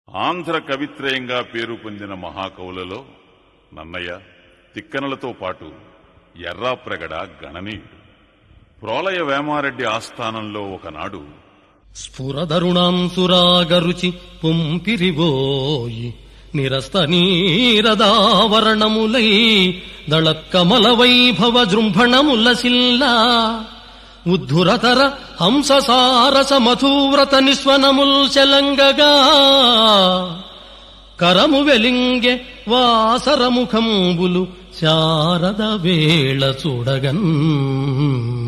ఆంధ్ర కవిత్రయంగా పేరు పొందిన మహాకవులలో నన్నయ్య తిక్కనలతో పాటు ఎర్రాప్రగడ గణనీయుడు ప్రోలయ వేమారెడ్డి ఆస్థానంలో ఒకనాడు స్ఫురదరుణాంసురాగరుచి పుంపిరివోయి నిరస్త నీరదావరణములై దళత్కమల వైభవ జృంభణములసిల్లా ఉద్ధురతర హంససారస మధువ్రత నిస్వనముల్ చెలంగగా కరము వెలింగె వాసరముఖంబులు శారద వేళ చూడగన్